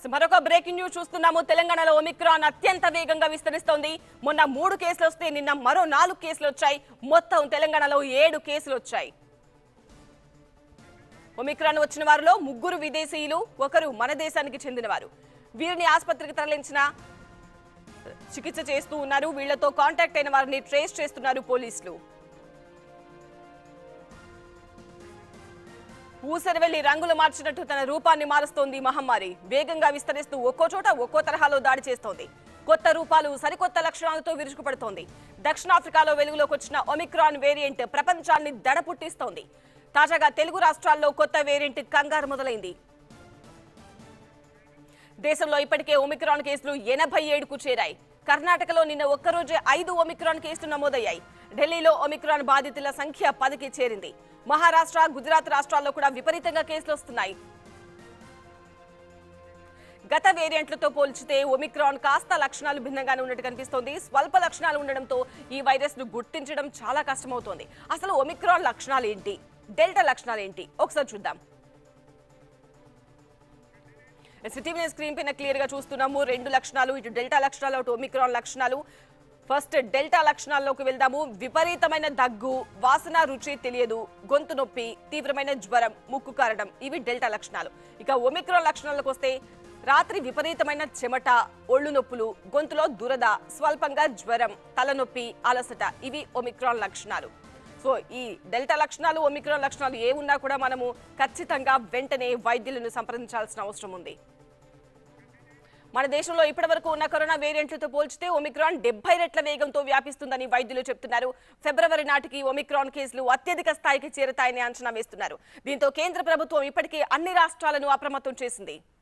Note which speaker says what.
Speaker 1: yes, మరొక breaking news చూస్తున్నాము తెలంగాణలో ఒమిక్రాన్ అత్యంత వేగంగా విస్తరిస్తోంది మొన్న మూడు కేసులు వస్తే నిన్న మరో నాలుగు కేసులు వచ్చాయి మొత్తం తెలంగాణలో ఏడు కేసులు వచ్చాయి ఒమిక్రాన్ వచ్చిన వారిలో ముగ్గురు విదేశీయులు ఒకరు మన దేశానికి చెందినవారు వీరిని ఆసుపత్రికి తరలించిన చికిత్స చేస్తూ ఉన్నారు వీళ్లతో కాంటాక్ట్ అయిన వారిని ట్రేస్ చేస్తున్నారు పోలీసులు ఊసరి వెళ్లి రంగులు మార్చినట్టు తన రూపాన్ని మారుస్తోంది ఈ మహమ్మారి వేగంగా విస్తరిస్తూ ఒక్కో చోట ఒక్కో తరహాలో దాడి చేస్తోంది కొత్త రూపాలు సరికొత్త లక్షణాలతో విరుచుకుపడుతోంది దక్షిణాఫ్రికాలో వెలుగులోకి వచ్చిన ఒమిక్రాన్ వేరియంట్ ప్రపంచాన్ని దడ పుట్టిస్తోంది తాజాగా తెలుగు రాష్ట్రాల్లో కొత్త వేరియంట్ కంగారు మొదలైంది దేశంలో ఇప్పటికే ఒమిక్రాన్ కేసులు ఎనభై ఏడుకు చేరాయి కర్ణాటకలో నిన్న ఒక్కరోజే ఐదు ఒమిక్రాన్ కేసులు నమోదయ్యాయి ఢిల్లీలో ఒమిక్రాన్ బాధితుల సంఖ్య పదికి చేరింది మహారాష్ట్ర గుజరాత్ రాష్ట్రాల్లో కూడా విపరీతంగా కేసులు వస్తున్నాయి గత వేరియంట్లతో పోల్చితే ఒమిక్రాన్ కాస్త లక్షణాలు భిన్నంగానే ఉన్నట్టు కనిపిస్తోంది స్వల్ప లక్షణాలు ఉండడంతో ఈ వైరస్ ను గుర్తించడం చాలా కష్టమవుతోంది అసలు ఒమిక్రాన్ లక్షణాలు ఏంటి డెల్టా లక్షణాలు ఏంటి ఒకసారి చూద్దాం సిటీవీ స్క్రీన్ పైన క్లియర్ గా చూస్తున్నాము రెండు లక్షణాలు ఇటు డెల్టా లక్షణాలు అటు ఒమిక్రాన్ లక్షణాలు ఫస్ట్ డెల్టా లక్షణాల్లోకి వెళ్దాము విపరీతమైన దగ్గు వాసన రుచి తెలియదు గొంతు నొప్పి తీవ్రమైన జ్వరం ముక్కు కారడం ఇవి డెల్టా లక్షణాలు ఇక ఒమిక్రాన్ లక్షణాలకు వస్తే రాత్రి విపరీతమైన చెమట ఒళ్ళు నొప్పులు గొంతులో దురద స్వల్పంగా జ్వరం తలనొప్పి అలసట ఇవి ఒమిక్రాన్ లక్షణాలు సో ఈ డెల్టా లక్షణాలు ఒమిక్రాన్ లక్షణాలు ఏ ఉన్నా కూడా మనము ఖచ్చితంగా వెంటనే వైద్యులను సంప్రదించాల్సిన అవసరం ఉంది మన దేశంలో ఇప్పటివరకు ఉన్న కరోనా వేరియంట్లతో పోల్చితే ఒమిక్రాన్ డెబ్బై రెట్ల వేగంతో వ్యాపిస్తుందని వైద్యులు చెప్తున్నారు ఫిబ్రవరి నాటికి ఒమిక్రాన్ కేసులు అత్యధిక స్థాయికి చేరతాయని అంచనా వేస్తున్నారు దీంతో కేంద్ర ప్రభుత్వం ఇప్పటికే అన్ని రాష్ట్రాలను అప్రమత్తం చేసింది